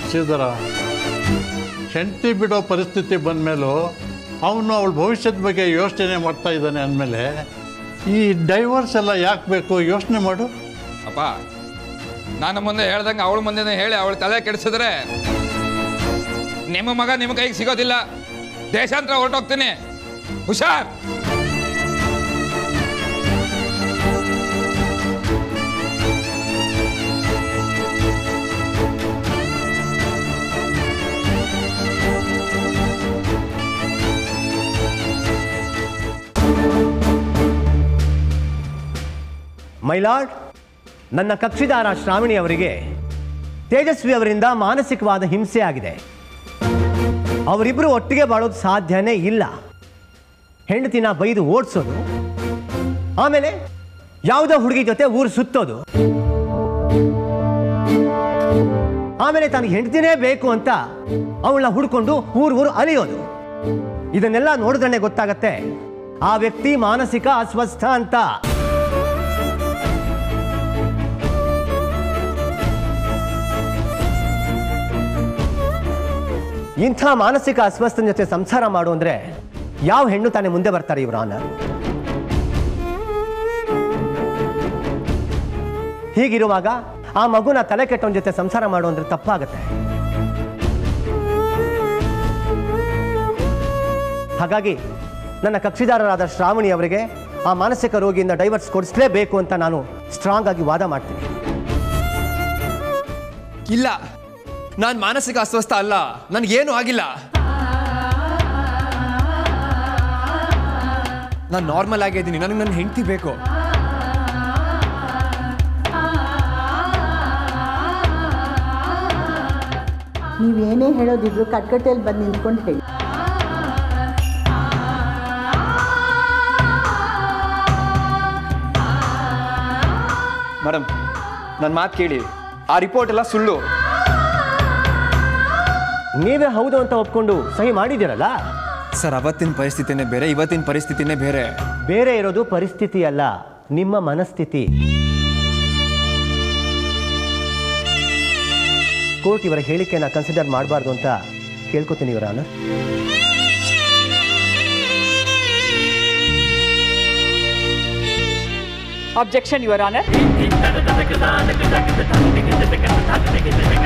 ಶ್ರೀಧರ ಹೆಂಡತಿ ಬಿಡೋ ಪರಿಸ್ಥಿತಿ ಬಂದಮೇಲೂ ಅವನು ಅವಳ ಭವಿಷ್ಯದ ಬಗ್ಗೆ ಯೋಚನೆ ಮಾಡ್ತಾ ಇದ್ದಾನೆ ಅಂದಮೇಲೆ ಈ ಡೈವರ್ಸ್ ಎಲ್ಲ ಯಾಕೆ ಬೇಕು ಯೋಚನೆ ಮಾಡು ಅಪ್ಪ ನಾನು ಮುಂದೆ ಹೇಳ್ದಂಗೆ ಅವಳ ಮುಂದೆ ಹೇಳಿ ಅವಳ ತಲೆ ಕೆಡಿಸಿದ್ರೆ ನಿಮ್ಮ ಮಗ ನಿಮ್ಮ ಕೈಗೆ ಸಿಗೋದಿಲ್ಲ ದೇಶಾಂತರ ಹೊರಟೋಗ್ತೀನಿ ಹುಷಾರ್ ಮೈಲಾರ್ಡ್ ನನ್ನ ಕಕ್ಷಿದಾರ ಶ್ರಾವಣಿ ಅವರಿಗೆ ತೇಜಸ್ವಿ ಅವರಿಂದ ಮಾನಸಿಕವಾದ ಹಿಂಸೆ ಆಗಿದೆ ಅವರಿಬ್ಬರು ಒಟ್ಟಿಗೆ ಬಾಳೋದು ಸಾಧ್ಯನೇ ಇಲ್ಲ ಹೆಂಡತಿನ ಬೈದು ಓಡಿಸೋದು ಆಮೇಲೆ ಯಾವುದೋ ಹುಡುಗಿ ಜೊತೆ ಊರು ಸುತ್ತೋದು ಆಮೇಲೆ ತನಗೆ ಹೆಂಡತಿನೇ ಬೇಕು ಅಂತ ಅವಳನ್ನ ಹುಡ್ಕೊಂಡು ಊರು ಊರು ಅಲಿಯೋದು ಇದನ್ನೆಲ್ಲ ನೋಡಿದ್ರೆ ಗೊತ್ತಾಗತ್ತೆ ಆ ವ್ಯಕ್ತಿ ಮಾನಸಿಕ ಅಸ್ವಸ್ಥ ಅಂತ ಇಂಥ ಮಾನಸಿಕ ಅಸ್ವಸ್ಥನ ಜೊತೆ ಸಂಸಾರ ಮಾಡು ಅಂದ್ರೆ ಯಾವ ಹೆಣ್ಣು ತಾನೇ ಮುಂದೆ ಬರ್ತಾರೆ ಇವ್ರ ಆನರ್ ಹೀಗಿರುವಾಗ ಆ ಮಗುನ ತಲೆ ಕೆಟ್ಟವನ ಜೊತೆ ಸಂಸಾರ ಮಾಡು ಅಂದ್ರೆ ತಪ್ಪಾಗತ್ತೆ ಹಾಗಾಗಿ ನನ್ನ ಕಕ್ಷಿದಾರರಾದ ಶ್ರಾವಣಿ ಅವರಿಗೆ ಆ ಮಾನಸಿಕ ರೋಗಿಯಿಂದ ಡೈವರ್ಸ್ ಕೊಡಿಸಲೇಬೇಕು ಅಂತ ನಾನು ಸ್ಟ್ರಾಂಗ್ ಆಗಿ ವಾದ ಮಾಡ್ತೀನಿ ಇಲ್ಲ ನಾನು ಮಾನಸಿಕ ಅಸ್ವಸ್ಥ ಅಲ್ಲ ನನಗೇನು ಆಗಿಲ್ಲ ನಾನು ನಾರ್ಮಲ್ ಆಗಿದ್ದೀನಿ ನನಗೆ ನನ್ನ ಹೆಂಡತಿ ಬೇಕು ನೀವೇನೇ ಹೇಳೋದಿದ್ರು ಕಟ್ಕಟ್ಟೆಯಲ್ಲಿ ಬಂದು ನಿಂತ್ಕೊಂಡು ಹೇಳಿ ಮೇಡಮ್ ನನ್ನ ಮಾತು ಕೇಳಿ ಆ ರಿಪೋರ್ಟ್ ಎಲ್ಲ ಸುಳ್ಳು ನೀವೇ ಹೌದು ಅಂತ ಒಪ್ಕೊಂಡು ಸಹಿ ಮಾಡಿದ್ದೀರಲ್ಲ ಸರ್ ಅವತ್ತಿನ ಪರಿಸ್ಥಿತಿನೇ ಬೇರೆ ಇವತ್ತಿನ ಪರಿಸ್ಥಿತಿನೇ ಬೇರೆ ಬೇರೆ ಇರೋದು ಪರಿಸ್ಥಿತಿ ಅಲ್ಲ ನಿಮ್ಮ ಮನಸ್ಥಿತಿ ಕೋರ್ಟ್ ಇವರ ಹೇಳಿಕೆನ ಕನ್ಸಿಡರ್ ಮಾಡಬಾರ್ದು ಅಂತ ಕೇಳ್ಕೊತೀನಿ ಇವರ ಆನರ್ Objection, Your Honor.